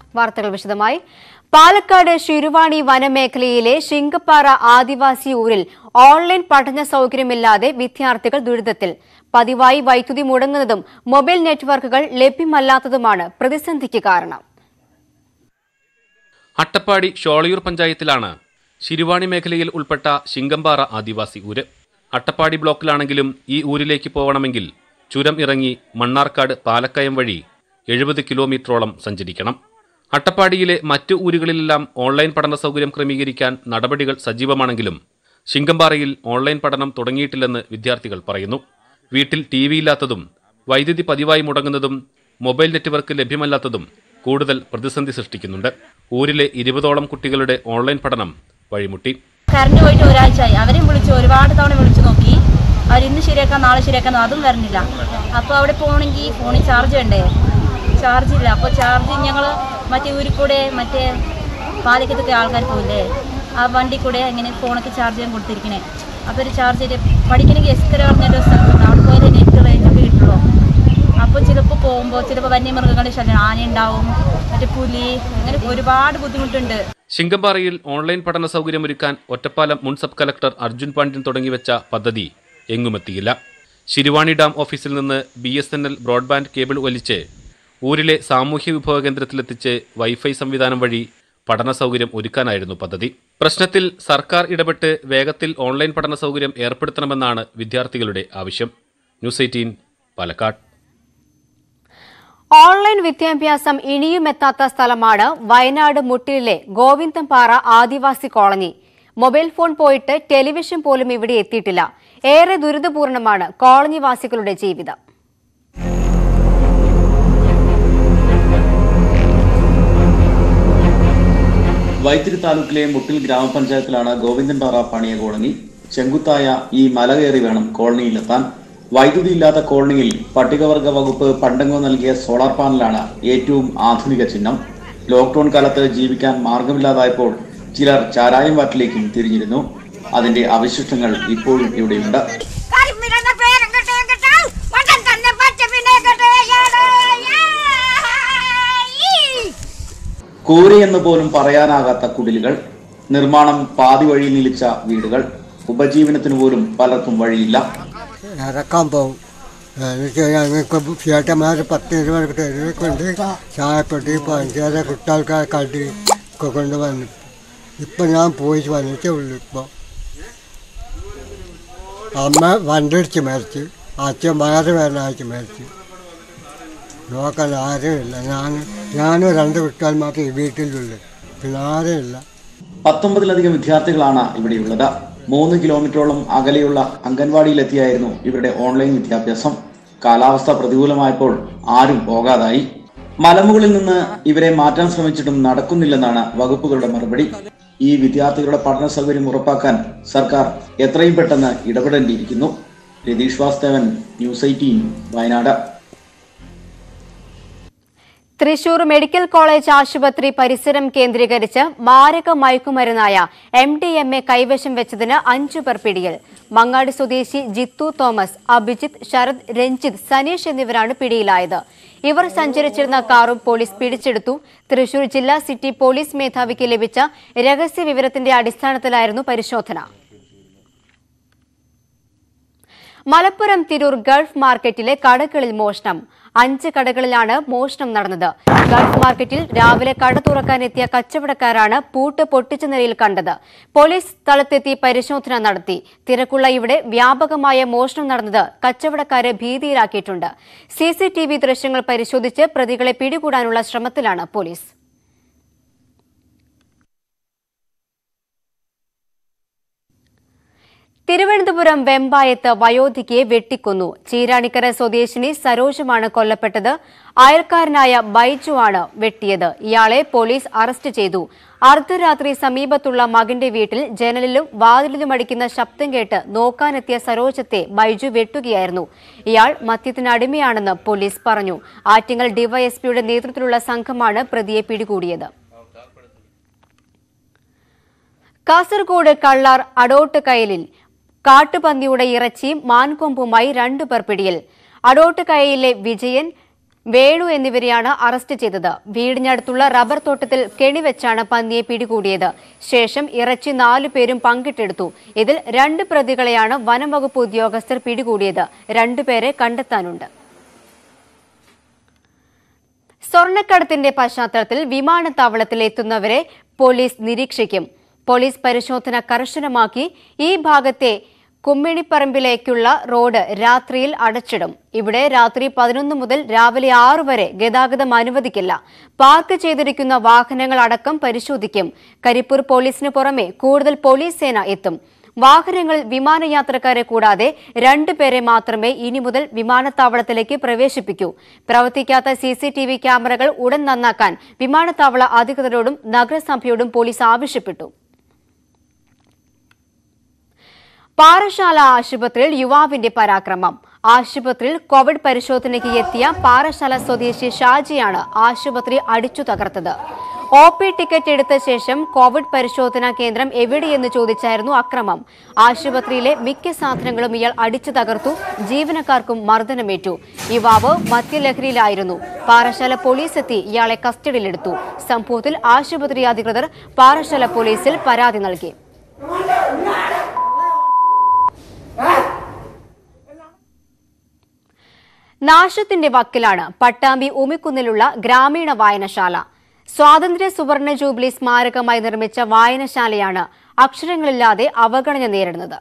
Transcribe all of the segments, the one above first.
വാർത്തകൾ വിശദമായി പാലക്കാട് ശിരുവാണി വനമേഖലയിലെ ശിങ്കപ്പാറ ആദിവാസി ഊരിൽ ഓൺലൈൻ പഠന സൌകര്യമില്ലാതെ വിദ്യാർത്ഥികൾ ദുരിതത്തിൽ പതിവായി വൈദ്യുതി മുടങ്ങുന്നതും മൊബൈൽ നെറ്റ്വർക്കുകൾ ലഭ്യമല്ലാത്തതുമാണ് പ്രതിസന്ധിക്ക് കാരണം അട്ടപ്പാടി ഷോളയൂർ പഞ്ചായത്തിലാണ് ശിരുവാണി മേഖലയിൽ ഉൾപ്പെട്ട ശിങ്കമ്പാറ ആദിവാസി ഊര് അട്ടപ്പാടി ബ്ലോക്കിലാണെങ്കിലും ഈ ഊരിലേക്ക് പോകണമെങ്കിൽ ചുരം ഇറങ്ങി മണ്ണാർക്കാട് പാലക്കയം വഴി എഴുപത് കിലോമീറ്ററോളം സഞ്ചരിക്കണം അട്ടപ്പാടിയിലെ മറ്റു ഊരുകളിലെല്ലാം ഓൺലൈൻ പഠന സൗകര്യം ക്രമീകരിക്കാൻ നടപടികൾ സജീവമാണെങ്കിലും ശിങ്കമ്പാറയിൽ ഓൺലൈൻ പഠനം തുടങ്ങിയിട്ടില്ലെന്ന് വിദ്യാർത്ഥികൾ പറയുന്നു വീട്ടിൽ ടി വി ഇല്ലാത്തതും വൈദ്യുതി പതിവായി മുടങ്ങുന്നതും മൊബൈൽ നെറ്റ്വർക്ക് ലഭ്യമല്ലാത്തതും കൂടുതൽ പ്രതിസന്ധി സൃഷ്ടിക്കുന്നുണ്ട് ഊരിലെ ഇരുപതോളം കുട്ടികളുടെ ഓൺലൈൻ പഠനം വഴിമുട്ടി കറണ്ട് പോയിട്ട് ഒരാഴ്ചയായി അവരെയും വിളിച്ചു ഒരുപാട് തവണ വിളിച്ചു നോക്കി അവർ ഇന്ന് ശരിയാക്കാം നാളെ ശരിയാക്കാം അതും വരണില്ല അപ്പോൾ അവിടെ പോകണമെങ്കിൽ ഫോണിൽ ചാർജ് വേണ്ടേ ചാർജ് ഇല്ല അപ്പോൾ ചാർജ് ഞങ്ങൾ മറ്റേ ഊരിൽ കൂടെ മറ്റേ പാലക്കത്തൊക്കെ ആൾക്കാർ പോയില്ലേ ആ വണ്ടി കൂടെ ഇങ്ങനെ ഫോണൊക്കെ ചാർജ് ചെയ്യാൻ കൊടുത്തിരിക്കണേ അപ്പോൾ ഒരു ചാർജ് ചെയ്ത് പഠിക്കണമെങ്കിൽ എസ്കര പറഞ്ഞൊരു സ്ഥലത്തുണ്ട് അവിടെ പോയാൽ നെറ്റ് റേഞ്ചൊക്കെ കിട്ടുള്ളൂ അപ്പോൾ ചിലപ്പോൾ പോകുമ്പോൾ ചിലപ്പോൾ വന്യമൃഗങ്ങളുടെ ശല്യം ആന ഉണ്ടാവും മറ്റേ പുലി അങ്ങനെ ഒരുപാട് ബുദ്ധിമുട്ടുണ്ട് ശിങ്കമ്പാറയിൽ ഓൺലൈൻ പഠന സൗകര്യമൊരുക്കാൻ ഒറ്റപ്പാലം മുൻ സബ് കലക്ടർ അർജുൻ പാണ്ഡ്യൻ തുടങ്ങിവെച്ച പദ്ധതി എങ്ങുമെത്തിയില്ല ശിരുവാണി ഡാം ഓഫീസിൽ നിന്ന് B S N L broadband cable വലിച്ച് ഊരിലെ സാമൂഹ്യ വിഭവ കേന്ദ്രത്തിലെത്തിച്ച് വൈഫൈ സംവിധാനം വഴി പഠന സൗകര്യം ഒരുക്കാനായിരുന്നു പദ്ധതി പ്രശ്നത്തിൽ സർക്കാർ ഇടപെട്ട് വേഗത്തിൽ ഓൺലൈൻ പഠന സൗകര്യം ഏർപ്പെടുത്തണമെന്നാണ് വിദ്യാർത്ഥികളുടെ ആവശ്യം ന്യൂസ് എയ്റ്റീൻ പാലക്കാട് ഓൺലൈൻ വിദ്യാഭ്യാസം ഇനിയും എത്താത്ത സ്ഥലമാണ് വയനാട് മുട്ടിലെ ഗോവിന്ദംപാറ ആദിവാസി കോളനി മൊബൈൽ ഫോൺ പോയിട്ട് ടെലിവിഷൻ പോലും ഇവിടെ എത്തിയിട്ടില്ല ഏറെ ദുരിതപൂർണമാണ് കോളനിവാസികളുടെ ജീവിതം വൈത്തിരി താലൂക്കിലെ മുട്ടിൽ ഗ്രാമപഞ്ചായത്തിലാണ് ഗോവിന്ദൻപാറ പണിയ കോളനി ചെങ്കുത്തായ ഈ മല കയറി വേണം കോളനിയിലെത്താൻ വൈദ്യുതി ഇല്ലാത്ത കോളനിയിൽ പട്ടികവർഗ വകുപ്പ് പണ്ടങ്ങോ നൽകിയ സോളാർ പാനലാണ് ഏറ്റവും ആധുനിക ചിഹ്നം ലോക്ക്ഡൌൺ കാലത്ത് ജീവിക്കാൻ മാർഗമില്ലാതായപ്പോൾ ചിലർ ചാരായം വാറ്റിലേക്കും തിരിഞ്ഞിരുന്നു അതിന്റെ അവശിഷ്ടങ്ങൾ ഇപ്പോഴും ഇവിടെയുണ്ട് കരിമ്പിലെന്ന പേരും കിട്ടുകയും കിട്ടും മകൻ തന്നെ പച്ച പിന്നെ കൂര എന്ന് പോലും പറയാനാകാത്ത കുടിലുകൾ നിർമ്മാണം പാതി വഴി നിലിച്ച വീടുകൾ ഉപജീവനത്തിന് പോലും പലർക്കും വഴിയില്ല ഇറക്കാൻ പോകും എനിക്ക് ഞങ്ങൾക്ക് ചേട്ടന്മാർ പത്ത് ഇരുപത് തെരുവൊക്കെയുണ്ട് ചായപ്പെട്ടി പഞ്ചായത്ത് കുട്ടികൾക്ക് കടി ഒക്കെ കൊണ്ടുവന്നു ഇപ്പം ഞാൻ പോയി വന്നിട്ടേ ഉള്ളൂ ഇപ്പോൾ അമ്മ വണ്ടിടിച്ച് മരിച്ചു അച്ഛൻ വയറ് വേദനയായിട്ട് മരിച്ചു നോക്കാൻ ആരുമില്ല ഞാൻ ഞാനും രണ്ട് കുട്ടികൾ മാത്രമേ ഈ വീട്ടിലുള്ളൂ പിന്നെ ആരുമില്ല പത്തൊമ്പതിലധികം വിദ്യാർത്ഥികളാണ് ഇവിടെയുള്ളത് മൂന്ന് കിലോമീറ്ററോളം അകലെയുള്ള അംഗൻവാടിയിലെത്തിയായിരുന്നു ഇവരുടെ ഓൺലൈൻ വിദ്യാഭ്യാസം കാലാവസ്ഥ പ്രതികൂലമായപ്പോൾ ആരും പോകാതായി മലമുകളിൽ നിന്ന് ഇവരെ മാറ്റാൻ ശ്രമിച്ചിട്ടും നടക്കുന്നില്ലെന്നാണ് വകുപ്പുകളുടെ മറുപടി ഈ വിദ്യാർത്ഥികളുടെ പഠന സൗകര്യം ഉറപ്പാക്കാൻ സർക്കാർ എത്രയും പെട്ടെന്ന് ഇടപെടേണ്ടിയിരിക്കുന്നു Ratheesh Vasthavan news eighteen Wayanad Thrissur medical college ആശുപത്രി പരിസരം കേന്ദ്രീകരിച്ച് മാരക മയക്കുമരുന്നായ എം ഡി എം എ കൈവശം വെച്ചതിന് അഞ്ചു പേർ പിടിയിൽ മങ്ങാട് സ്വദേശി ജിത്തു തോമസ് അഭിജിത്ത് ശരത് രഞ്ജിത്ത് സനീഷ് എന്നിവരാണ് പിടിയിലായത് ഇവർ സഞ്ചരിച്ചിരുന്ന കാറും പോലീസ് പിടിച്ചെടുത്തു തൃശൂർ ജില്ലാ സിറ്റി പോലീസ് മേധാവിക്ക് ലഭിച്ച രഹസ്യ വിവരത്തിന്റെ അടിസ്ഥാനത്തിലായിരുന്നു പരിശോധന മലപ്പുറം തിരൂർ ഗൾഫ് മാർക്കറ്റിലെ കടകളിൽ മോഷണം അഞ്ച് കടകളിലാണ് മോഷണം നടന്നത് ഗൾഫ് മാർക്കറ്റിൽ രാവിലെ കട തുറക്കാനെത്തിയ കച്ചവടക്കാരാണ് പൂട്ട് പൊട്ടിച്ച നിലയിൽ കണ്ടത് പോലീസ് സ്ഥലത്തെത്തി പരിശോധന നടത്തി തിരക്കുള്ള ഇവിടെ വ്യാപകമായ മോഷണം നടന്നത് കച്ചവടക്കാരെ ഭീതിയിലാക്കിയിട്ടുണ്ട് സിസിടിവി ദൃശ്യങ്ങൾ പരിശോധിച്ച് പ്രതികളെ പിടികൂടാനുള്ള ശ്രമത്തിലാണ് പോലീസ് തിരുവനന്തപുരം വെമ്പായത്ത് വയോധികയെ വെട്ടിക്കൊന്നു ചീരാണിക്കര സ്വദേശിനി സരോജമാണ് കൊല്ലപ്പെട്ടത് അയൽക്കാരനായ ബൈജു ആണ് വെട്ടിയത് ഇയാളെ പോലീസ് അറസ്റ്റ് ചെയ്തു അർദ്ധരാത്രി സമീപത്തുള്ള മകന്റെ വീട്ടിൽ ജനലിലും വാതിലിലും അടിക്കുന്ന ശബ്ദം കേട്ട് നോക്കാനെത്തിയ സരോജത്തെ ബൈജു വെട്ടുകയായിരുന്നു ഇയാൾ മദ്യത്തിന് അടിമയാണെന്ന് പോലീസ് പറഞ്ഞു ആറ്റിങ്ങൽ ഡിവൈഎസ്പിയുടെ നേതൃത്വത്തിലുള്ള സംഘമാണ് പ്രതിയെ പിടികൂടിയത് കാസർഗോഡ് കള്ളാർ അടോട്ട് കയലിൽ കാട്ടുപന്നിയുടെ ഇറച്ചിയും മാൻകൊമ്പുമായി രണ്ടുപേർ പിടിയിൽ അടോട്ട് കയലിലെ വിജയൻ വേണു എന്നിവരെയാണ് അറസ്റ്റ് ചെയ്തത് വീടിനടുത്തുള്ള റബ്ബർ തോട്ടത്തിൽ കെണിവെച്ചാണ് പന്നിയെ പിടികൂടിയത് ശേഷം ഇറച്ചി നാലു പേരും പങ്കിട്ടെടുത്തു ഇതിൽ രണ്ട് പ്രതികളെയാണ് വനം വകുപ്പ് ഉദ്യോഗസ്ഥർ പിടികൂടിയത് രണ്ടുപേരെ കണ്ടെത്താനുണ്ട് സ്വർണ്ണക്കടത്തിന്റെ പശ്ചാത്തലത്തിൽ വിമാനത്താവളത്തിൽ എത്തുന്നവരെ പോലീസ് നിരീക്ഷിക്കും പോലീസ് പരിശോധന കർശനമാക്കി ഈ ഭാഗത്തെ കുമ്മിണിപ്പറമ്പിലേക്കുള്ള റോഡ് രാത്രിയിൽ അടച്ചിടും ഇവിടെ രാത്രി പതിനൊന്ന് മുതൽ രാവിലെ ആറു വരെ ഗതാഗതം അനുവദിക്കില്ല പാർക്ക് ചെയ്തിരിക്കുന്ന വാഹനങ്ങൾ അടക്കം പരിശോധിക്കും കരിപ്പൂർ പോലീസിന് പുറമെ കൂടുതൽ പോലീസ് സേന എത്തും വാഹനങ്ങളിൽ വിമാനയാത്രക്കാരെ കൂടാതെ രണ്ടുപേരെ മാത്രമേ ഇനി മുതൽ വിമാനത്താവളത്തിലേക്ക് പ്രവേശിപ്പിക്കൂ പ്രവർത്തിക്കാത്ത സി സി ടി വി ക്യാമറകൾ ഉടൻ നന്നാക്കാൻ വിമാനത്താവള അധികൃതരോടും നഗരസഭയോടും പോലീസ് ആവശ്യപ്പെട്ടു പാറശാല ആശുപത്രിയിൽ യുവാവിന്റെ പരാക്രമം ആശുപത്രിയിൽ കോവിഡ് പരിശോധനയ്ക്ക് എത്തിയ പാറശാല സ്വദേശി ഷാജിയാണ് ആശുപത്രി അടിച്ചു തകർത്തത് ഒ പി ടിക്കറ്റ് എടുത്ത ശേഷം കോവിഡ് പരിശോധനാ കേന്ദ്രം എവിടെയെന്ന് ചോദിച്ചായിരുന്നു അക്രമം ആശുപത്രിയിലെ മിക്ക സാധനങ്ങളും ഇയാൾ അടിച്ചു തകർത്തു ജീവനക്കാർക്കും മർദ്ദനമേറ്റു യുവാവ് മദ്യലഹരിയിലായിരുന്നു പാറശാല പോലീസ് എത്തി ഇയാളെ കസ്റ്റഡിയിലെടുത്തു സംഭവത്തിൽ ആശുപത്രി അധികൃതർ പാറശാല പോലീസിൽ പരാതി നൽകി നാശത്തിന്റെ വക്കിലാണ് പട്ടാമ്പി ഉമിക്കുന്നിലുള്ള ഗ്രാമീണ വായനശാല സ്വാതന്ത്ര്യ സുവർണ ജൂബിലി സ്മാരകമായി നിർമ്മിച്ച വായനശാലയാണ് അക്ഷരങ്ങളില്ലാതെ അവഗണന നേരിടുന്നത്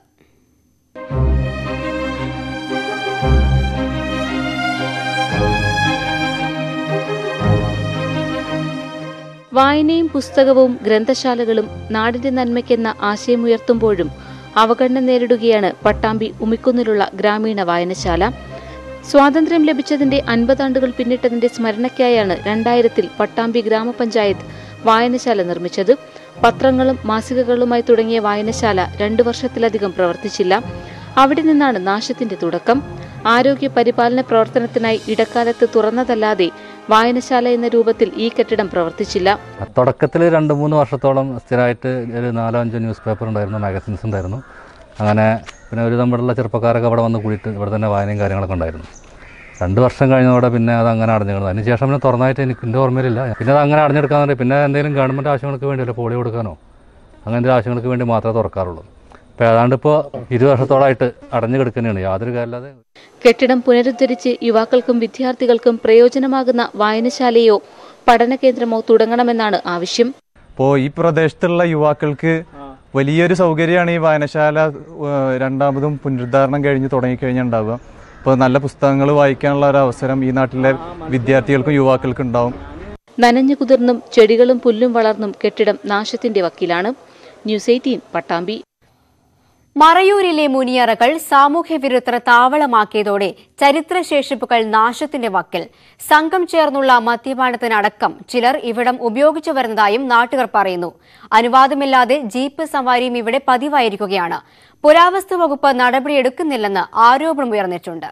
വായനയും പുസ്തകവും ഗ്രന്ഥശാലകളും നാടിന്റെ നന്മയ്ക്കെന്ന ആശയമുയർത്തുമ്പോഴും അവഗണന നേരിടുകയാണ് പട്ടാമ്പി ഉമിക്കുന്നിലുള്ള ഗ്രാമീണ വായനശാല സ്വാതന്ത്ര്യം ലഭിച്ചതിന്റെ അൻപതാണ്ടുകൾ പിന്നിട്ടതിന്റെ സ്മരണയ്ക്കായാണ് രണ്ടായിരത്തിൽ പട്ടാമ്പി ഗ്രാമപഞ്ചായത്ത് വായനശാല നിർമ്മിച്ചത് പത്രങ്ങളും മാസികകളുമായി തുടങ്ങിയ വായനശാല രണ്ടു വർഷത്തിലധികം പ്രവർത്തിച്ചില്ല അവിടെ നിന്നാണ് നാശത്തിന്റെ തുടക്കം ആരോഗ്യ പരിപാലന പ്രവർത്തനത്തിനായി ഇടക്കാലത്ത് തുറന്നതല്ലാതെ വായനശാല എന്ന രൂപത്തിൽ ഈ കെട്ടിടം പ്രവർത്തിച്ചില്ല തുടക്കത്തിൽ രണ്ട് മൂന്ന് വർഷത്തോളം സ്ഥിരമായിട്ട് ഒരു നാലോ അഞ്ചോ ന്യൂസ് പേപ്പർ ഉണ്ടായിരുന്നു മാഗസിൻസ് ഉണ്ടായിരുന്നു അങ്ങനെ പിന്നെ ഒരു തമ്മിലുള്ള ചെറുപ്പക്കാരൊക്കെ അവിടെ വന്ന് കൂടിയിട്ട് ഇവിടെ തന്നെ വായനയും കാര്യങ്ങളൊക്കെ ഉണ്ടായിരുന്നു രണ്ട് വർഷം കഴിഞ്ഞതോടെ പിന്നെ അത് അങ്ങനെ അടഞ്ഞിരുന്നു അതിന് ശേഷം പിന്നെ തുറന്നായിട്ട് എനിക്ക് എൻ്റെ ഓർമ്മയിലില്ല പിന്നെ അത് അങ്ങനെ അടഞ്ഞെടുക്കാൻ വേണ്ടി പിന്നെ എന്തെങ്കിലും ഗവൺമെൻറ് ആവശ്യങ്ങൾക്ക് വേണ്ടിയല്ല പോളി കൊടുക്കാനോ അങ്ങനത്തെ ആവശ്യങ്ങൾക്ക് വേണ്ടി മാത്രമേ തുറക്കാറുള്ളൂ ഇപ്പോൾ ഏതാണ്ട് ഇപ്പോൾ ഇരുപത് വർഷത്തോളമായിട്ട് അടഞ്ഞു കിടക്കുന്നതാണ് യാതൊരു കാര്യമില്ലാതെ കെട്ടിടം പുനരുദ്ധരിച്ച് യുവാക്കൾക്കും വിദ്യാർത്ഥികൾക്കും പ്രയോജനമാകുന്ന വായനശാലയോ പഠന കേന്ദ്രമോ തുടങ്ങണമെന്നാണ് ആവശ്യം ഇപ്പോൾ ഈ പ്രദേശത്തുള്ള യുവാക്കൾക്ക് വലിയൊരു സൗകര്യമാണ് ഈ വായനശാല ഏഹ്, രണ്ടാമതും പുനരുദ്ധാരണം കഴിഞ്ഞ് തുടങ്ങിക്കഴിഞ്ഞാൽ ഉണ്ടാവുക ഇപ്പോൾ നല്ല പുസ്തകങ്ങൾ വായിക്കാനുള്ള ഒരു അവസരം ഈ നാട്ടിലെ വിദ്യാർത്ഥികൾക്കും യുവാക്കൾക്കും ഉണ്ടാവും നനഞ്ഞു കുതിർന്നും ചെടികളും പുല്ലും വളർന്നും കെട്ടിടം നാശത്തിന്റെ വക്കിലാണ് ന്യൂസ് എയ്റ്റീൻ പട്ടാമ്പി മറയൂരിലെ മുനിയറകൾ സാമൂഹ്യവിരുദ്ധർ താവളമാക്കിയതോടെ ചരിത്രശേഷിപ്പുകൾ നാശത്തിന്റെ വക്കിൽ സംഘം ചേർന്നുള്ള മദ്യപാനത്തിനടക്കം ചിലർ ഇവിടം ഉപയോഗിച്ചു വരുന്നതായും നാട്ടുകാർ പറയുന്നു അനുവാദമില്ലാതെ ജീപ്പ് സവാരിയും ഇവിടെ പതിവായിരിക്കുകയാണ് പുരാവസ്തു വകുപ്പ് നടപടിയെടുക്കുന്നില്ലെന്ന് ആരോപണമുയർന്നിട്ടുണ്ട്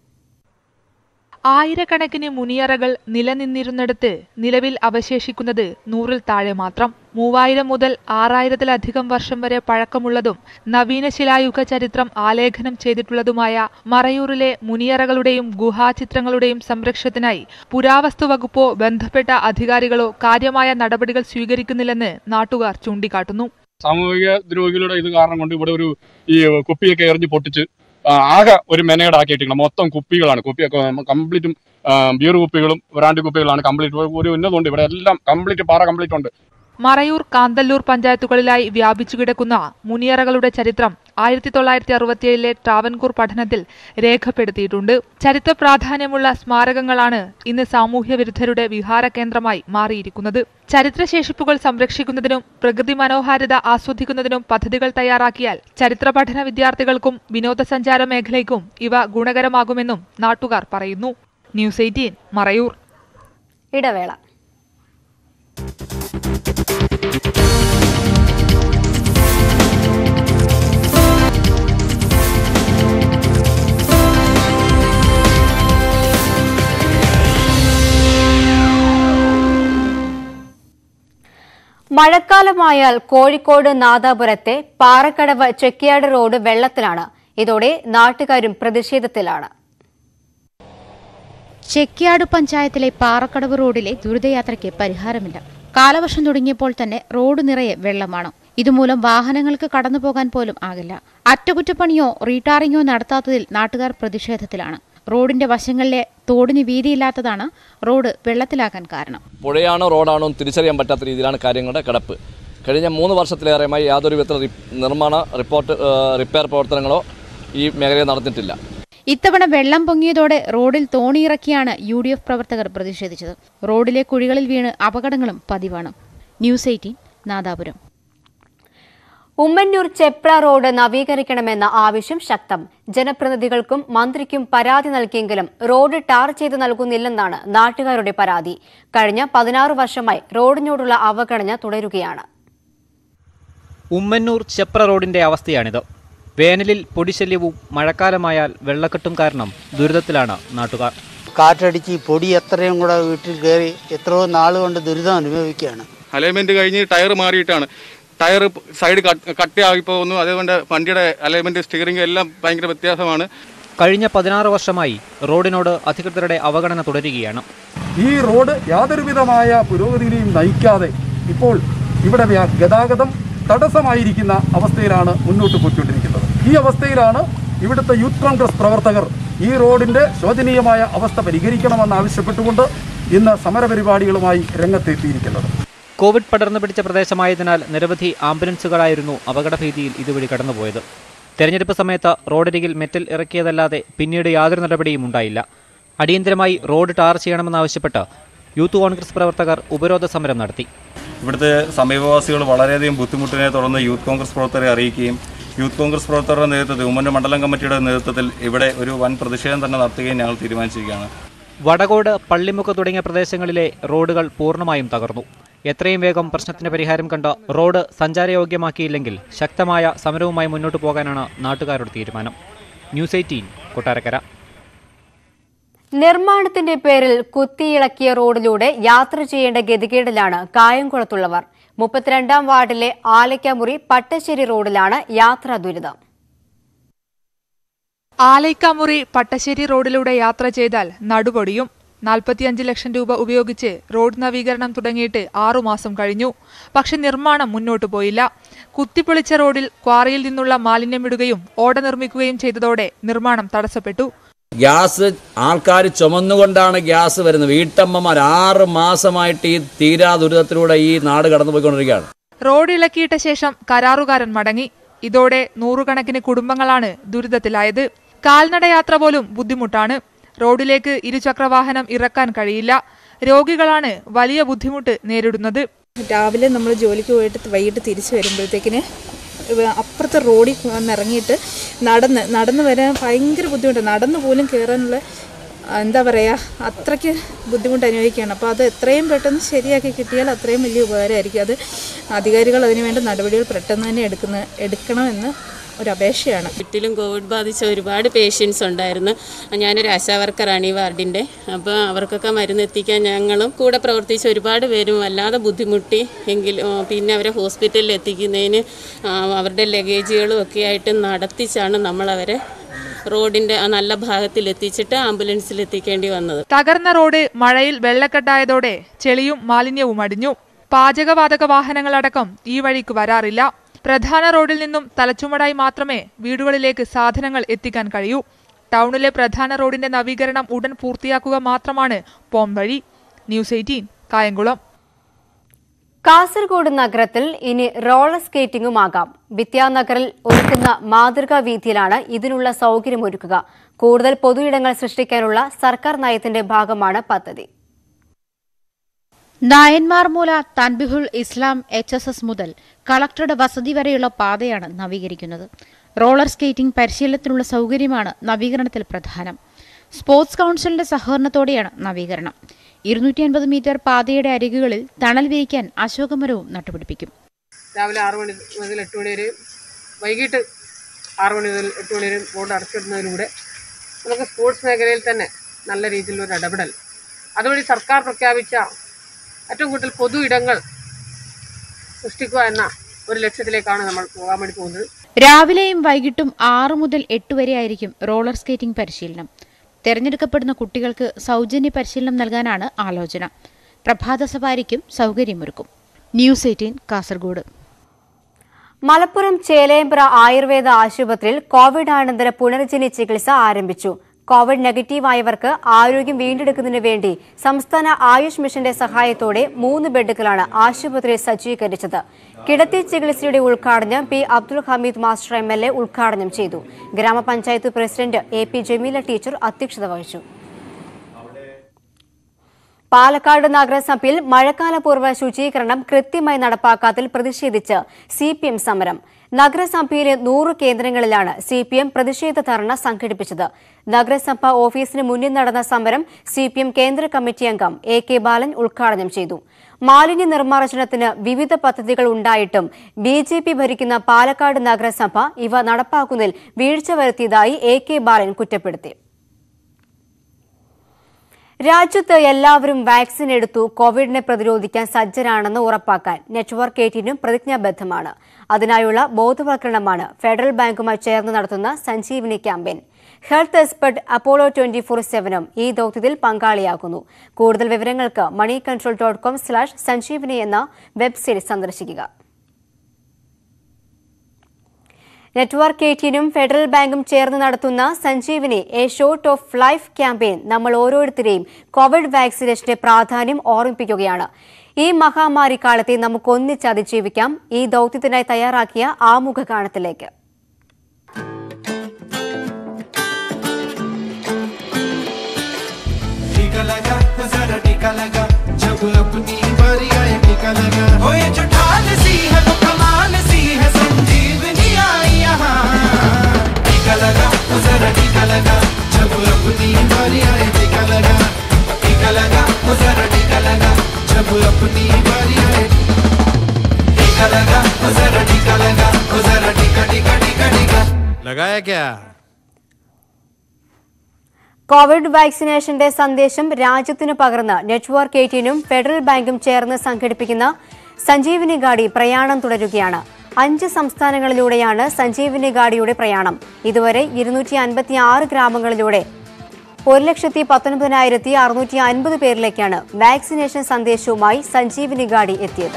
ആയിരക്കണക്കിന് മുനിയറകൾ നിലനിന്നിരുന്നിടത്ത് നിലവിൽ അവശേഷിക്കുന്നത് നൂറിൽ താഴെ മാത്രം മൂവായിരം മുതൽ ആറായിരത്തിലധികം വർഷം വരെ പഴക്കമുള്ളതും നവീന ശിലായുഗ ചരിത്രം ആലേഖനം ചെയ്തിട്ടുള്ളതുമായ മറയൂരിലെ മുനിയറകളുടെയും ഗുഹാചിത്രങ്ങളുടെയും സംരക്ഷണത്തിനായി പുരാവസ്തു വകുപ്പോ ബന്ധപ്പെട്ട അധികാരികളോ കാര്യമായ നടപടികൾ സ്വീകരിക്കുന്നില്ലെന്ന് നാട്ടുകാർ ചൂണ്ടിക്കാട്ടുന്നു സാമൂഹിക ദ്രോഹികളുടെ ഇത് കാരണം കൊണ്ട് ഇവിടെ ഒരു ഈ കുപ്പിയൊക്കെ എറിഞ്ഞ് പൊട്ടിച്ച് ആ, ആകെ ഒരു മെനയുടെ ആക്കിയിട്ടില്ല മൊത്തം കുപ്പികളാണ് കുപ്പിയൊക്കെ കംപ്ലീറ്റും ബിയർ കുപ്പികളും ബ്രാൻഡ് കുപ്പികളാണ് കംപ്ലീറ്റ് ഒരു ഉന്നതുണ്ട് ഇവിടെ എല്ലാം കംപ്ലീറ്റ് പാറ കംപ്ലീറ്റ് ഉണ്ട് മറയൂർ കാന്തല്ലൂർ പഞ്ചായത്തുകളിലായി വ്യാപിച്ചു കിടക്കുന്ന മുനിയറകളുടെ ചരിത്രം ആയിരത്തി തൊള്ളായിരത്തി അറുപത്തിയേഴിലെ ട്രാവൻകൂർ പഠനത്തിൽ രേഖപ്പെടുത്തിയിട്ടുണ്ട് ചരിത്ര പ്രാധാന്യമുള്ള സ്മാരകങ്ങളാണ് ഇന്ന് സാമൂഹ്യ വിരുദ്ധരുടെ വിഹാര കേന്ദ്രമായി മാറിയിരിക്കുന്നത് ചരിത്രശേഷിപ്പുകൾ സംരക്ഷിക്കുന്നതിനും പ്രകൃതി മനോഹാരിത ആസ്വദിക്കുന്നതിനും പദ്ധതികൾ തയ്യാറാക്കിയാൽ ചരിത്ര പഠന വിദ്യാർത്ഥികൾക്കും വിനോദസഞ്ചാര മേഖലയ്ക്കും ഇവ ഗുണകരമാകുമെന്നും നാട്ടുകാർ പറയുന്നു ന്യൂസ് എയ്റ്റീൻ മറയൂർ ഇടവേള മഴക്കാലമായാൽ കോഴിക്കോട് നാദാപുരത്തെ പാറക്കടവ് ചെക്കിയാട് റോഡ് വെള്ളത്തിലാണ് ഇതോടെ നാട്ടുകാരും പ്രതിഷേധത്തിലാണ് ചെക്കിയാട് പഞ്ചായത്തിലെ പാറക്കടവ് റോഡിലെ ദുരിതയാത്രയ്ക്ക് പരിഹാരമില്ല കാലവർഷം തുടങ്ങിയപ്പോൾ തന്നെ റോഡ് നിറയെ വെള്ളമാണ് ഇതുമൂലം വാഹനങ്ങൾക്ക് കടന്നുപോകാൻ പോലും ആകില്ല അറ്റകുറ്റപ്പണിയോ റീടാറിങ്ങോ നടത്താത്തതിൽ നാട്ടുകാർ പ്രതിഷേധത്തിലാണ് റോഡിന്റെ വശങ്ങളിലെ തോടിന് വീതിയില്ലാത്തതാണ് റോഡ് വെള്ളത്തിലാക്കാൻ കാരണം പുഴയാണോ റോഡാണോ എന്ന് തിരിച്ചറിയാൻ പറ്റാത്ത രീതിയിലാണ് കാര്യങ്ങളുടെ കിടപ്പ് കഴിഞ്ഞ മൂന്ന് വർഷത്തിലേറെയുമായി യാതൊരു വിധത്തിലുള്ള റി- നിർമ്മാണ റിപ്പോർട്ട് ഏഹ്, റിപ്പയർ പ്രവർത്തനങ്ങളോ ഈ മേഖലയിൽ നടന്നിട്ടില്ല ഇത്തവണ വെള്ളം പൊങ്ങിയതോടെ റോഡിൽ തോണിയിറക്കിയാണ് യു ഡി എഫ് പ്രവർത്തകർ പ്രതിഷേധിച്ചത് റോഡിലെ കുഴികളിൽ വീണ് അപകടങ്ങളും പതിവാണ് news eighteen Nadapuram Ummannur Chepra road നവീകരിക്കണമെന്ന ആവശ്യം ശക്തം ജനപ്രതിനിധികൾക്കും മന്ത്രിക്കും പരാതി നൽകിയെങ്കിലും റോഡ് ടാർ ചെയ്ത് നൽകുന്നില്ലെന്നാണ് നാട്ടുകാരുടെ പരാതി കഴിഞ്ഞ പതിനാറ് വർഷമായി റോഡിനോടുള്ള അവഗണന തുടരുകയാണ് ഉമ്മന്നൂർ ചെപ്ര റോഡിന്റെ അവസ്ഥയാണിത് വേനലിൽ പൊടിശല്യവും മഴക്കാലമായാൽ വെള്ളക്കെട്ടും കാരണം ദുരിതത്തിലാണ് നാട്ടുകാർ കാറ്റടിച്ച് ഈ പൊടി എത്രയും കൂടെ വീട്ടിൽ കയറി എത്രയോ നാൾ കൊണ്ട് ദുരിതം അനുഭവിക്കുകയാണ് അലൈൻമെന്റ് കഴിഞ്ഞ് ടയർ മാറിയിട്ടാണ് ടയർ സൈഡ് കട്ടിയായി പോകുന്നു അതുകൊണ്ട് വണ്ടിയുടെ അലൈൻമെന്റ് സ്റ്റിയറിംഗ് എല്ലാം ഭയങ്കര വ്യത്യാസമാണ് കഴിഞ്ഞ പതിനാറ് വർഷമായി റോഡിനോട് അധികൃതരുടെ അവഗണന തുടരുകയാണ് ഈ റോഡ് യാതൊരുവിധമായ പുരോഗതിയിലെയും നയിക്കാതെ ഇപ്പോൾ ഇവിടെ വ്യ- ഗതാഗതം തടസ്സമായിരിക്കുന്ന അവസ്ഥയിലാണ് മുന്നോട്ട് പോയിക്കൊണ്ടിരിക്കുന്നത് ഈ അവസ്ഥയിലാണ് ഇവിടുത്തെ യൂത്ത് കോൺഗ്രസ് പ്രവർത്തകർ ഈ റോഡിന്റെ ശോചനീയമായ അവസ്ഥ പരിഹരിക്കണമെന്ന് ആവശ്യപ്പെട്ടുകൊണ്ട് ഇന്ന് സമരപരിപാടികളുമായി രംഗത്തെത്തിയിരിക്കുന്നത് കോവിഡ് പടർന്നു പിടിച്ച പ്രദേശമായതിനാൽ നിരവധി ആംബുലൻസുകളായിരുന്നു അപകടഭീതിയിൽ ഇതുവഴി കടന്നുപോയത് തെരഞ്ഞെടുപ്പ് സമയത്ത് റോഡരികിൽ മെറ്റൽ ഇറക്കിയതല്ലാതെ പിന്നീട് യാതൊരു നടപടിയും ഉണ്ടായില്ല അടിയന്തരമായി റോഡ് ടാർ ചെയ്യണമെന്നാവശ്യപ്പെട്ട് യൂത്ത് കോൺഗ്രസ് പ്രവർത്തകർ ഉപരോധ സമരം നടത്തി ഇവിടുത്തെ സമീപവാസികൾ വളരെയധികം ബുദ്ധിമുട്ടിനെ തുടർന്ന് യൂത്ത് കോൺഗ്രസ് പ്രവർത്തകരെ അറിയിക്കുകയും യൂത്ത് കോൺഗ്രസ് പ്രവർത്തകരുടെ നേതൃത്വത്തിൽ ഉമ്മൻ്റെ മണ്ഡലം കമ്മിറ്റിയുടെ നേതൃത്വത്തിൽ ഇവിടെ ഒരു വൻ പ്രതിഷേധം തന്നെ നടത്തുകയും ഞങ്ങൾ തീരുമാനിച്ചിരിക്കുകയാണ് വടകോട് പള്ളിമുക്ക് തുടങ്ങിയ പ്രദേശങ്ങളിലെ റോഡുകൾ പൂർണ്ണമായും തകർന്നു എത്രയും വേഗം പ്രശ്നത്തിന് പരിഹാരം കണ്ട് റോഡ് സഞ്ചാരയോഗ്യമാക്കിയില്ലെങ്കിൽ ശക്തമായ സമരവുമായി മുന്നോട്ട് പോകാനാണ് നാട്ടുകാരുടെ തീരുമാനം ന്യൂസ് എയ്റ്റീൻ കൊട്ടാരക്കര നിർമ്മാണത്തിന്റെ പേരിൽ കുത്തിയിളക്കിയ റോഡിലൂടെ യാത്ര ചെയ്യേണ്ട ഗതികേടിലാണ് കായംകുളത്തുള്ളവർ മുപ്പത്തിരണ്ടാം വാർഡിലെ ആലയ്ക്കാമുറി പട്ടശ്ശേരി റോഡിലാണ് യാത്രാ ദുരിതം ആലൈക്കാമുറി പട്ടശ്ശേരി റോഡിലൂടെ യാത്ര ചെയ്താൽ നടുപൊടിയും നാൽപ്പത്തിയഞ്ച് ലക്ഷം രൂപ ഉപയോഗിച്ച് റോഡ് നവീകരണം തുടങ്ങിയിട്ട് ആറുമാസം കഴിഞ്ഞു പക്ഷെ നിർമ്മാണം മുന്നോട്ടു പോയില്ല കുത്തിപ്പൊളിച്ച റോഡിൽ ക്വാറിയിൽ നിന്നുള്ള മാലിന്യമിടുകയും ഓട നിർമ്മിക്കുകയും ചെയ്തതോടെ നിർമ്മാണം തടസ്സപ്പെട്ടു ഗ്യാസ് ആൾക്കാർ ചുമന്നുകൊണ്ടാണ് ഗ്യാസ് വരുന്നത് വീട്ടമ്മമാർ ആറ് മാസമായിട്ട് ഈ തീരാ ദുരിതത്തിലൂടെ ഈ നാട് കടന്നുപോയിക്കൊണ്ടിരിക്കുകയാണ് റോഡ് ഇളക്കിയിട്ട ശേഷം കരാറുകാരൻ മടങ്ങി ഇതോടെ നൂറുകണക്കിന് കുടുംബങ്ങളാണ് ദുരിതത്തിലായത് കാൽനടയാത്ര പോലും ബുദ്ധിമുട്ടാണ് റോഡിലേക്ക് ഇരുചക്രവാഹനം ഇറക്കാൻ കഴിയില്ല രോഗികളാണ് വലിയ ബുദ്ധിമുട്ട് നേരിടുന്നത് രാവിലെ നമ്മൾ ജോലിക്ക് പോയിട്ട് വൈകിട്ട് തിരിച്ചു വരുമ്പോഴത്തേക്കിന് ഇവ- അപ്പുറത്തെ റോഡിൽ വന്നിറങ്ങിയിട്ട് നടന്ന് നടന്ന് വരാൻ ഭയങ്കര ബുദ്ധിമുട്ട് നടന്നു പോലും കയറാനുള്ള ആ, എന്താ പറയുക അത്രയ്ക്ക് ബുദ്ധിമുട്ട് അനുഭവിക്കുകയാണ് അപ്പോൾ അത് എത്രയും പെട്ടെന്ന് ശരിയാക്കി കിട്ടിയാൽ അത്രയും വലിയ ഉപകാരമായിരിക്കും അത് അധികാരികൾ അതിനുവേണ്ട നടപടികൾ പെട്ടെന്ന് തന്നെ എടുക്കുന്ന എടുക്കണമെന്ന് ഒരു അപേക്ഷയാണ് ചുറ്റിലും കോവിഡ് ബാധിച്ച ഒരുപാട് പേഷ്യൻസ് ഉണ്ടായിരുന്നു ഞാനൊരു ആശാ വർക്കറാണ് ഈ വാർഡിൻ്റെ അപ്പോൾ അവർക്കൊക്കെ മരുന്ന് എത്തിക്കാൻ ഞങ്ങളും കൂടെ പ്രവർത്തിച്ച ഒരുപാട് പേരും വല്ലാതെ ബുദ്ധിമുട്ടി എങ്കിലും പിന്നെ അവരെ ഹോസ്പിറ്റലിൽ എത്തിക്കുന്നതിന് ആ, അവരുടെ ലഗേജുകളും ഒക്കെ ആയിട്ട് നടത്തിച്ചാണ് നമ്മളവരെ റോഡിൻ്റെ ആ നല്ല ഭാഗത്തിൽ എത്തിച്ചിട്ട് ആംബുലൻസിൽ എത്തിക്കേണ്ടി വന്നത് തകർന്ന റോഡ് മഴയിൽ വെള്ളക്കെട്ടായതോടെ ചെളിയും മാലിന്യവും അടിഞ്ഞു പാചകവാതക വാഹനങ്ങളടക്കം ഈ വഴിക്ക് വരാറില്ല പ്രധാന റോഡിൽ നിന്നും തലച്ചുമടായി മാത്രമേ വീടുകളിലേക്ക് സാധനങ്ങൾ എത്തിക്കാൻ കഴിയൂ ടൗണിലെ പ്രധാന റോഡിന്റെ നവീകരണം ഉടൻ പൂർത്തിയാക്കുക മാത്രമാണ് പോം വഴി ന്യൂസ് എയ്റ്റീൻ കായംകുളം കാസർഗോഡ് നഗരത്തിൽ ഇനി റോളർ സ്കേറ്റിംഗുമാകാം വിദ്യാനഗറിൽ ഒരുക്കുന്ന മാതൃകാ വീഥിയിലാണ് ഇതിനുള്ള സൗകര്യമൊരുക്കുക കൂടുതൽ പൊതുയിടങ്ങൾ സൃഷ്ടിക്കാനുള്ള സർക്കാർ നയത്തിന്റെ ഭാഗമാണ് പദ്ധതി Nayanmarmoola Tanbihul Islam H S S മുതൽ കളക്ടറുടെ വസതി വരെയുള്ള പാതയാണ് നവീകരിക്കുന്നത് റോളർ സ്കേറ്റിംഗ് പരിശീലനത്തിനുള്ള സൗകര്യമാണ് നവീകരണത്തിൽ പ്രധാനം സ്പോർട്സ് കൗൺസിലിന്റെ സഹകരണത്തോടെയാണ് നവീകരണം ഇരുന്നൂറ്റി അൻപത് മീറ്റർ പാതയുടെ അരികുകളിൽ തണൽ വിരിക്കാൻ അശോകമരവും നട്ടുപിടിപ്പിക്കും രാവിലെ ആറ് മണി മുതൽ എട്ട് മണി വരെയും വൈകിട്ട് ആറ് മണി മുതൽ എട്ട് മണി വരെയും റോഡ് അടച്ചിടുന്നതിലൂടെ നമുക്ക് സ്പോർട്സ് മേഖലയിൽ തന്നെ നല്ല രീതിയിലൊരു ഇടപെടൽ അതുവഴി സർക്കാർ പ്രഖ്യാപിച്ച ഏറ്റവും കൂടുതൽ പൊതു ഇടങ്ങൾ സൃഷ്ടിക്കുക എന്ന ഒരു ലക്ഷ്യത്തിലേക്കാണ് നമ്മൾ പോകാൻ വേണ്ടി പോകുന്നത് രാവിലെയും വൈകിട്ടും ആറു മുതൽ എട്ട് വരെ ആയിരിക്കും റോളർ സ്കേറ്റിംഗ് പരിശീലനം തെരഞ്ഞെടുക്കപ്പെടുന്ന കുട്ടികൾക്ക് സൗജന്യ പരിശീലനം നൽകാനാണ് ആലോചന പ്രഭാത സവാരിക്കും സൗകര്യമൊരുക്കും ന്യൂസ് എയ്റ്റീൻ കാസർഗോഡ് മലപ്പുറം ചേലേമ്പ്ര ആയുർവേദ ആശുപത്രിയിൽ കോവിഡാനന്തര പുനർജനി ചികിത്സ ആരംഭിച്ചു കോവിഡ് നെഗറ്റീവായവർക്ക് ആരോഗ്യം വീണ്ടെടുക്കുന്നതിന് വേണ്ടി സംസ്ഥാന ആയുഷ് മിഷന്റെ സഹായത്തോടെ മൂന്ന് ബെഡുകളാണ് ആശുപത്രിയിൽ സജ്ജീകരിച്ചത് കിടത്തി ചികിത്സയുടെ ഉദ്ഘാടനം P Abdul Hameed master M L A ഉദ്ഘാടനം ചെയ്തു ഗ്രാമപഞ്ചായത്ത് president A P Jameela teacher അധ്യക്ഷത വഹിച്ചു പാലക്കാട് നഗരസഭയിൽ മഴക്കാലപൂർവ്വ ശുചീകരണം കൃത്യമായി നടപ്പാക്കാത്തതിൽ പ്രതിഷേധിച്ച് സി പി എം സമരം നഗരസഭയിലെ നൂറ് കേന്ദ്രങ്ങളിലാണ് സി പി എം പ്രതിഷേധ ധർണ സംഘടിപ്പിച്ചത് നഗരസഭ ഓഫീസിന് മുന്നിൽ നടന്ന സമരം സി പി എം കേന്ദ്ര കമ്മിറ്റി അംഗം എ കെ ബാലൻ ഉദ്ഘാടനം ചെയ്തു മാലിന്യ നിർമ്മാർജ്ജനത്തിന് വിവിധ പദ്ധതികൾ ഉണ്ടായിട്ടും ബി ജെ പി ഭരിക്കുന്ന പാലക്കാട് നഗരസഭ ഇവ നടപ്പാക്കുന്നതിൽ വീഴ്ച വരുത്തിയതായി എ കെ ബാലൻ കുറ്റപ്പെടുത്തി രാജ്യത്ത് എല്ലാവരും വാക്സിൻ എടുത്തു കോവിഡിനെ പ്രതിരോധിക്കാൻ സജ്ജരാണെന്ന് ഉറപ്പാക്കാൻ നെറ്റ്വർക്ക് എയ്റ്റീനും പ്രതിജ്ഞാബദ്ധമാണ് അതിനായുള്ള ബോധവൽക്കരണമാണ് ഫെഡറൽ ബാങ്കുമായി ചേർന്ന് നടത്തുന്ന Sanjeevani campaign health expert Apollo twenty four സെവനും ഈ ദൌത്യത്തിൽ പങ്കാളിയാകുന്നു കൂടുതൽ വിവരങ്ങൾക്ക് money control dot com slash Sanjeevani എന്ന വെബ്സൈറ്റ് സന്ദർശിക്കുക നെറ്റ്വർക്ക് എയ്റ്റീനും ഫെഡറൽ ബാങ്കും ചേർന്ന് നടത്തുന്ന Sanjeevani a shot of life campaign നമ്മൾ ഓരോരുത്തരെയും കോവിഡ് വാക്സിനേഷന്റെ പ്രാധാന്യം ഓർമ്മിപ്പിക്കുകയാണ് ഈ മഹാമാരി കാലത്തെ നമുക്ക് ഒന്നിച്ച് അതിജീവിക്കാം ഈ ദൌത്യത്തിനായി തയ്യാറാക്കിയ ആമുഖ കാണത്തിലേക്ക് टीका लगा तो जरा टीका लगा जब अपनी बारी आए टीका लगा हो ये जो ढाल सी है वो कमाल सी है संजीवनी आई यहाँ टीका लगा तो जरा टीका लगा जब अपनी बारी आए टीका लगा टीका लगा तो जरा टीका लगा जब अपनी बारी आए टीका लगा तो जरा टीका लगा तो जरा टीका टीका टीका टीका लगाया क्या കോവിഡ് വാക്സിനേഷന്റെ സന്ദേശം രാജ്യത്തിന് പകർന്ന് നെറ്റ്വർക്ക് എയ്റ്റീനും ഫെഡറൽ ബാങ്കും ചേർന്ന് സംഘടിപ്പിക്കുന്ന സഞ്ജീവനി ഗാഡി പ്രയാണം തുടരുകയാണ് അഞ്ച് സംസ്ഥാനങ്ങളിലൂടെയാണ് സഞ്ജീവനി ഗാഡിയുടെ പ്രയാണം ഇതുവരെ ഇരുന്നൂറ്റി അൻപത്തി ആറ് ഗ്രാമങ്ങളിലൂടെ ഒരു ലക്ഷത്തി പത്തൊൻപതിനായിരത്തി അറുന്നൂറ്റി അൻപത് പേരിലേക്കാണ് വാക്സിനേഷൻ സന്ദേശവുമായി സഞ്ജീവനി ഗാഡി എത്തിയത്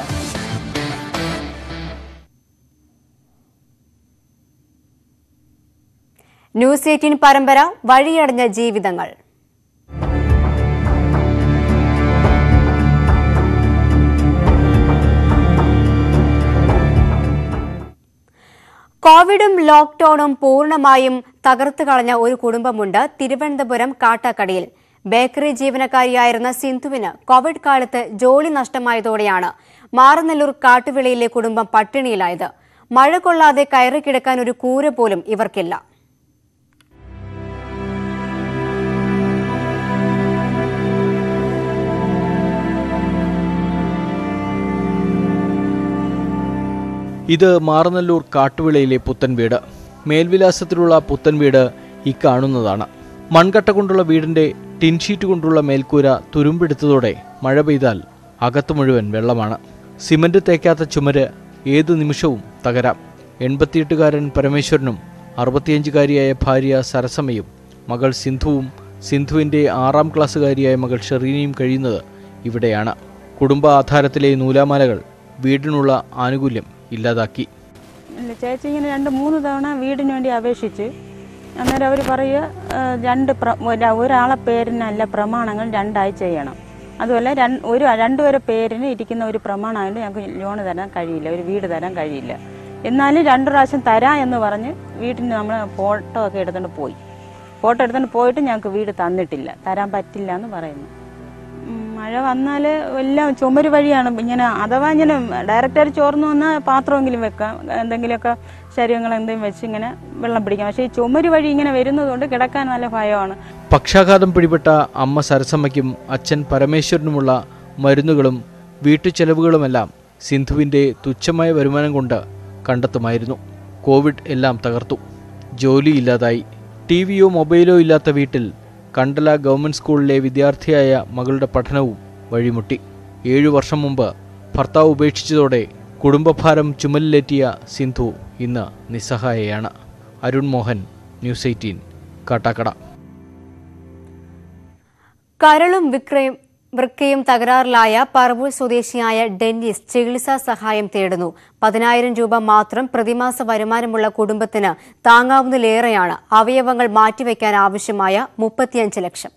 ന്യൂസ് എയ്റ്റീൻ പരമ്പര വഴിയടഞ്ഞ ജീവിതങ്ങൾ കോവിഡും ലോക്ക്ഡൌണും പൂർണ്ണമായും തകർത്തു കളഞ്ഞ ഒരു കുടുംബമുണ്ട് തിരുവനന്തപുരം കാട്ടാക്കടയിൽ ബേക്കറി ജീവനക്കാരിയായിരുന്ന സിന്ധുവിന് കോവിഡ് കാലത്ത് ജോലി നഷ്ടമായതോടെയാണ് മാറനല്ലൂർ കാട്ടുവിളയിലെ കുടുംബം പട്ടിണിയിലായത് മഴ കൊള്ളാതെ കയറി കിടക്കാൻ ഒരു കൂര പോലും ഇവർക്കില്ല ഇത് മാറനല്ലൂർ കാട്ടുവിളയിലെ പുത്തൻ വീട് മേൽവിലാസത്തിലുള്ള പുത്തൻ വീട് ഈ കാണുന്നതാണ് മൺകട്ട കൊണ്ടുള്ള വീടിന്റെ ടിൻഷീറ്റ് കൊണ്ടുള്ള മേൽക്കൂര തുരുമ്പെടുത്തതോടെ മഴ പെയ്താൽ അകത്ത് മുഴുവൻ വെള്ളമാണ് സിമന്റ് തേക്കാത്ത ചുമര് ഏതു നിമിഷവും തകരാം എൺപത്തിയെട്ടുകാരൻ പരമേശ്വരനും അറുപത്തിയഞ്ചുകാരിയായ ഭാര്യ സരസമ്മയും മകൾ സിന്ധുവും സിന്ധുവിൻ്റെ ആറാം ക്ലാസ്സുകാരിയായ മകൾ ഷെറീനയും കഴിയുന്നത് ഇവിടെയാണ് കുടുംബ ആധാരത്തിലെ നൂലാമാലകൾ വീടിനുള്ള ആനുകൂല്യം ഇല്ലാതാക്കി ഇല്ല ചേച്ചി ഇങ്ങനെ രണ്ട് മൂന്ന് തവണ വീടിന് വേണ്ടി അപേക്ഷിച്ച് അന്നേരം അവർ പറയുക ആ, രണ്ട് പ്ര- ഒര- ഒരാളെ പേരിനല്ല പ്രമാണങ്ങൾ രണ്ടായി ചെയ്യണം അതുപോലെ രണ്ട് ഒരു രണ്ടുപേരെ പേരിന് ഇരിക്കുന്ന ഒരു പ്രമാണമായതുകൊണ്ട് ഞങ്ങൾക്ക് ലോൺ തരാൻ കഴിയില്ല ഒരു വീട് തരാൻ കഴിയില്ല എന്നാലും രണ്ട് പ്രാവശ്യം തരാം എന്ന് പറഞ്ഞ് വീട്ടിന് നമ്മൾ ഫോട്ടോ ഒക്കെ എടുത്തുകൊണ്ട് പോയി ഫോട്ടോ എടുത്തുകൊണ്ട് പോയിട്ട് ഞങ്ങൾക്ക് വീട് തന്നിട്ടില്ല തരാൻ പറ്റില്ല എന്ന് പറയുന്നു ഉം, മഴ വന്നാൽ എല്ലാം ചുമര് വഴിയാണ് ഇങ്ങനെ അഥവാ ഇങ്ങനെ ഡയറക്റ്റായിട്ട് ചോർന്നു വന്നാൽ പാത്രമെങ്കിലും വെക്കാം എന്തെങ്കിലുമൊക്കെ ശരീരങ്ങൾ എന്തെങ്കിലും വെച്ച് ഇങ്ങനെ വെള്ളം പിടിക്കാം പക്ഷേ ഈ ചുമര് വഴി ഇങ്ങനെ വരുന്നതുകൊണ്ട് കിടക്കാൻ നല്ല ഭയമാണ് പക്ഷാഘാതം പിടിപെട്ട അമ്മ സരസമ്മയ്ക്കും അച്ഛൻ പരമേശ്വരനുമുള്ള മരുന്നുകളും വീട്ടുചെലവുകളുമെല്ലാം സിന്ധുവിൻ്റെ തുച്ഛമായ വരുമാനം കൊണ്ട് കണ്ടെത്തുമായിരുന്നു കോവിഡ് എല്ലാം തകർത്തു ജോലിയില്ലാതായി ടി വിയോ മൊബൈലോ ഇല്ലാത്ത വീട്ടിൽ കണ്ടല ഗവൺമെൻറ് സ്കൂളിലെ വിദ്യാർത്ഥിയായ മകളുടെ പഠനവും വഴിമുട്ടി ഏഴു വർഷം മുമ്പ് ഭർത്താവ് ഉപേക്ഷിച്ചതോടെ കുടുംബഭാരം ചുമലിലേറ്റിയ സിന്ധു ഇന്ന് നിസ്സഹായയാണ് അരുൺ മോഹൻ ന്യൂസ് എയ്റ്റീൻ കാട്ടാക്കട കരളും വിക്രയും വൃക്കയും തകരാറിലായ പറവൂർ സ്വദേശിയായ ഡെന്നിസ് ചികിത്സാ സഹായം തേടുന്നു പതിനായിരം രൂപ മാത്രം പ്രതിമാസ വരുമാനമുള്ള കുടുംബത്തിന് താങ്ങാവുന്നതിലേറെയാണ് അവയവങ്ങൾ മാറ്റിവെക്കാൻ ആവശ്യമായ മുപ്പത്തിയഞ്ച് ലക്ഷം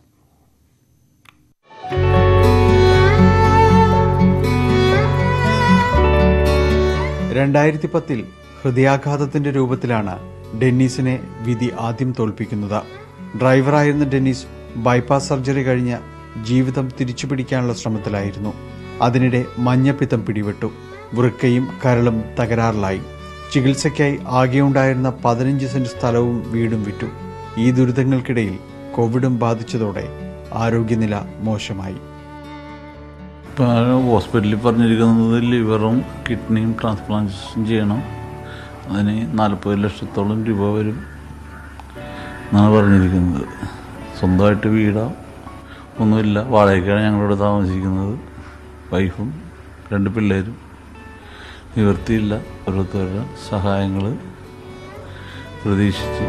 രണ്ടായിരത്തി പത്തിൽ ഹൃദയാഘാതത്തിന്റെ രൂപത്തിലാണ് ഡെന്നീസിനെ വിധി ആദ്യം തോൽപ്പിക്കുന്നത് ഡ്രൈവറായിരുന്ന ഡെന്നീസ് ബൈപ്പാസ് സർജറി കഴിഞ്ഞ് ജീവിതം തിരിച്ചുപിടിക്കാനുള്ള ശ്രമത്തിലായിരുന്നു അതിനിടെ മഞ്ഞപ്പിത്തം പിടിപെട്ടു വൃക്കയും കരളും തകരാറിലായി ചികിത്സയ്ക്കായി ആകെയുണ്ടായിരുന്ന പതിനഞ്ച് സെന്റ് സ്ഥലവും വീടും വിറ്റു ഈ ദുരിതങ്ങൾക്കിടയിൽ കോവിഡും ബാധിച്ചതോടെ ആരോഗ്യനില മോശമായി ഇപ്പം ഹോസ്പിറ്റലിൽ പറഞ്ഞിരിക്കുന്നത് ലിവറും കിഡ്നിയും ട്രാൻസ്പ്ലാന്റേഷൻ ചെയ്യണം അതിന് നാൽപ്പത് ലക്ഷത്തോളം രൂപ വരും എന്നാണ് പറഞ്ഞിരിക്കുന്നത് സ്വന്തമായിട്ട് വീടോ ഒന്നുമില്ല വാടകയ്ക്കാണ് ഞങ്ങളിവിടെ താമസിക്കുന്നത് വൈഫും രണ്ട് പിള്ളേരും നിവൃത്തിയില്ല ഓരോരുത്തരുടെ സഹായങ്ങൾ പ്രതീക്ഷിച്ച്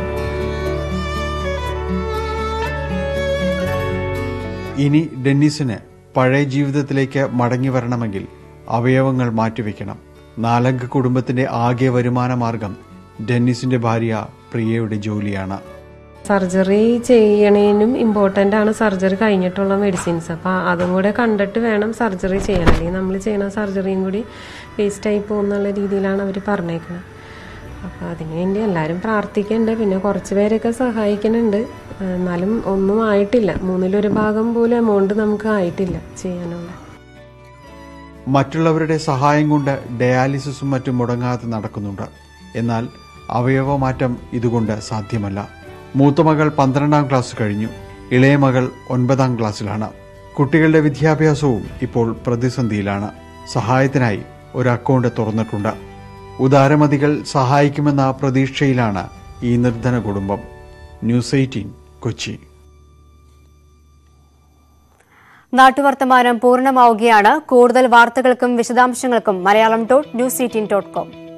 ഇനി ഡെന്നീസിന് പഴയ ജീവിതത്തിലേക്ക് മടങ്ങി വരണമെങ്കിൽ അവയവങ്ങൾ മാറ്റിവെക്കണം നാലംഗ കുടുംബത്തിന്റെ ആകെ വരുമാന മാർഗം ഡെന്നീസിന്റെ ഭാര്യ പ്രിയയുടെ ജോലിയാണ് സർജറി ചെയ്യണേനും ഇമ്പോർട്ടൻ്റ് ആണ് സർജറി കഴിഞ്ഞിട്ടുള്ള മെഡിസിൻസ് അപ്പോൾ അതും കൂടെ കണ്ടിട്ട് വേണം സർജറി ചെയ്യാൻ അല്ലെങ്കിൽ നമ്മൾ ചെയ്യുന്ന സർജറിയും കൂടി വേസ്റ്റായി പോകുന്നുള്ള രീതിയിലാണ് അവർ പറഞ്ഞേക്കുന്നത് അപ്പോൾ അതിനുവേണ്ടി എല്ലാവരും പ്രാർത്ഥിക്കുന്നുണ്ട് പിന്നെ കുറച്ച് പേരൊക്കെ സഹായിക്കുന്നുണ്ട് എന്നാലും ഒന്നും ആയിട്ടില്ല മൂന്നിലൊരു ഭാഗം പോലും എമൗണ്ട് നമുക്ക് ആയിട്ടില്ല ചെയ്യാനുള്ള മറ്റുള്ളവരുടെ സഹായം കൊണ്ട് ഡയാലിസിസും മറ്റും മുടങ്ങാതെ നടക്കുന്നുണ്ട് എന്നാൽ അവയവമാറ്റം ഇതുകൊണ്ട് സാധ്യമല്ല മൂത്തമകൾ പന്ത്രണ്ടാം ക്ലാസ് കഴിഞ്ഞു ഇളയ മകൾ ഒൻപതാം ക്ലാസ്സിലാണ് കുട്ടികളുടെ വിദ്യാഭ്യാസവും ഇപ്പോൾ പ്രതിസന്ധിയിലാണ് സഹായത്തിനായി ഒരു അക്കൗണ്ട് തുറന്നിട്ടുണ്ട് ഉദാരമതികൾ സഹായിക്കുമെന്ന പ്രതീക്ഷയിലാണ് ഈ നിർധന കുടുംബം ന്യൂസ് എയ്റ്റീൻ കൊച്ചി നാട്ടുവർത്തമാനം പൂർണ്ണമാവുകയാണ് കൂടുതൽ വാർത്തകൾക്കും വിശദാംശങ്ങൾക്കും Malayalam dot news eighteen dot com